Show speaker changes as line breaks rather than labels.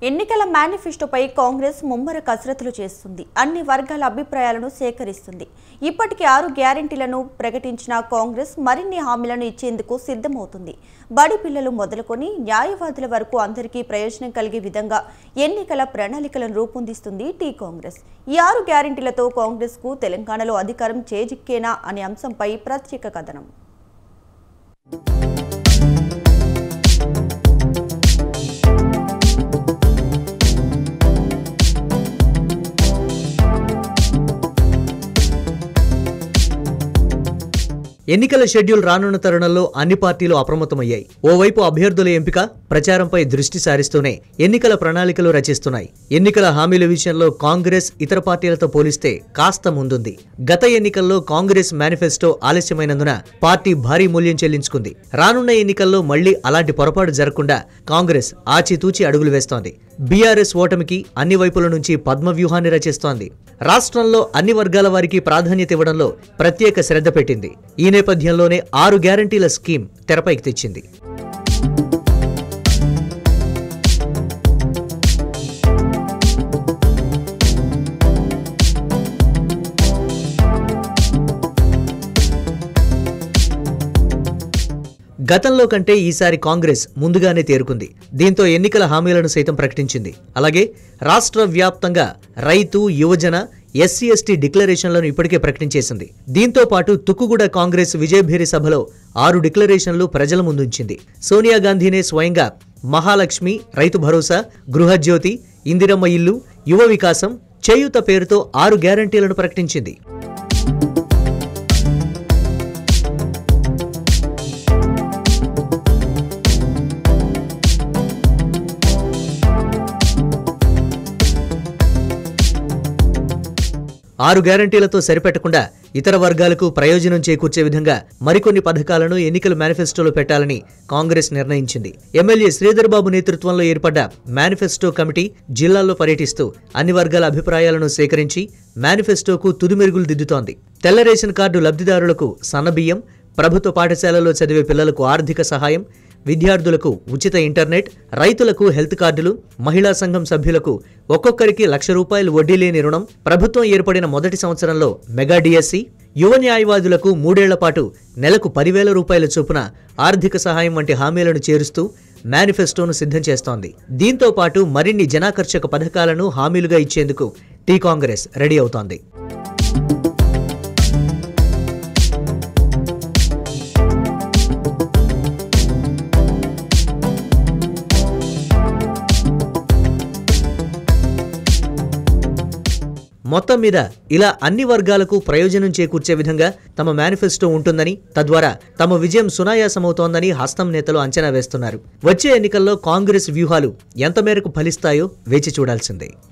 ఎన్నికల మేనిఫెస్టోపై కాంగ్రెస్ ముమ్మర కసరత్తులు చేస్తుంది అన్ని వర్గాల అభిప్రాయాలను సేకరిస్తుంది ఇప్పటికే ఆరు గ్యారెంటీలను ప్రకటించిన కాంగ్రెస్ మరిన్ని హామీలను ఇచ్చేందుకు సిద్ధమవుతుంది బడి పిల్లలు మొదలుకొని న్యాయవాదుల వరకు అందరికీ ప్రయోజనం కలిగే విధంగా ఎన్నికల ప్రణాళికలను రూపొందిస్తుంది టీ కాంగ్రెస్ ఈ ఆరు గ్యారెంటీలతో కాంగ్రెస్కు తెలంగాణలో అధికారం చేజిక్కేనా అనే అంశంపై ప్రత్యేక కథనం
ఎన్నికల షెడ్యూల్ రానున్న తరుణంలో అన్ని పార్టీలు అప్రమత్తమయ్యాయి ఓవైపు అభ్యర్థుల ఎంపిక ప్రచారంపై దృష్టి సారిస్తూనే ఎన్నికల ప్రణాళికలు రచిస్తున్నాయి ఎన్నికల హామీల విషయంలో కాంగ్రెస్ ఇతర పార్టీలతో పోలిస్తే కాస్త ముందుంది గత ఎన్నికల్లో కాంగ్రెస్ మేనిఫెస్టో ఆలస్యమైనందున పార్టీ భారీ మూల్యం చెల్లించుకుంది రానున్న ఎన్నికల్లో మళ్లీ అలాంటి పొరపాటు జరగకుండా కాంగ్రెస్ ఆచితూచి అడుగులు వేస్తోంది బీఆర్ఎస్ ఓటమికి అన్ని వైపుల నుంచి పద్మ వ్యూహాన్ని రచిస్తోంది రాష్ట్రంలో అన్ని వర్గాల వారికి ప్రాధాన్యత ఇవ్వడంలో ప్రత్యేక శ్రద్ధ పెట్టింది ఈ నేపథ్యంలోనే ఆరు గ్యారంటీల స్కీమ్ తెరపైకి తెచ్చింది గతంలో కంటే ఈసారి కాంగ్రెస్ ముందుగానే తేరుకుంది దీంతో ఎన్నికల హామీలను సైతం ప్రకటించింది అలాగే రాష్ట్ర వ్యాప్తంగా రైతు యువజన ఎస్సీ ఎస్టీ డిక్లరేషన్లను ఇప్పటికే ప్రకటించేసింది దీంతో పాటు తుక్కుగూడ కాంగ్రెస్ విజయభేరి సభలో ఆరు డిక్లరేషన్లు ప్రజల ముందుంచింది సోనియా గాంధీనే స్వయంగా మహాలక్ష్మి రైతు భరోసా గృహజ్యోతి ఇందిరమ్మ ఇల్లు యువ వికాసం చేయూత పేరుతో ఆరు గ్యారంటీలను ప్రకటించింది ఆరు గ్యారంటీలతో సరిపెట్టకుండా ఇతర వర్గాలకు ప్రయోజనం చేకూర్చే విధంగా మరికొన్ని పథకాలను ఎన్నికల మేనిఫెస్టోలో పెట్టాలని కాంగ్రెస్ నిర్ణయించింది ఎమ్మెల్యే శ్రీధర్ బాబు నేతృత్వంలో ఏర్పడ్డ మేనిఫెస్టో కమిటీ జిల్లాల్లో పర్యటిస్తూ అన్ని వర్గాల అభిప్రాయాలను సేకరించి మేనిఫెస్టోకు తుది మెరుగులు దిద్దుతోంది తెల్ల రేషన్ కార్డు లబ్ధిదారులకు సన్నబియ్యం ప్రభుత్వ పాఠశాలలో చదివే పిల్లలకు ఆర్థిక సహాయం విద్యార్థులకు ఉచిత ఇంటర్నెట్ రైతులకు హెల్త్ కార్డులు మహిళా సంఘం సభ్యులకు ఒక్కొక్కరికి లక్ష రూపాయలు వడ్డీ లేని రుణం ప్రభుత్వం ఏర్పడిన మొదటి సంవత్సరంలో మెగా డిఎస్సి యువ న్యాయవాదులకు మూడేళ్ల పాటు నెలకు పదివేల రూపాయల చొప్పున ఆర్థిక సహాయం వంటి హామీలను చేరుస్తూ మేనిఫెస్టోను సిద్ధం చేస్తోంది దీంతో పాటు మరిన్ని జనాకర్షక పథకాలను హామీలుగా ఇచ్చేందుకు టీ కాంగ్రెస్ రెడీ అవుతోంది మొత్తం మీద ఇలా అన్ని వర్గాలకు ప్రయోజనం చేకూర్చే విధంగా తమ మేనిఫెస్టో ఉంటుందని తద్వారా తమ విజయం సునాయాసమవుతోందని హస్తం నేతలు అంచనా వేస్తున్నారు వచ్చే ఎన్నికల్లో కాంగ్రెస్ వ్యూహాలు ఎంత మేరకు ఫలిస్తాయో వేచి చూడాల్సిందే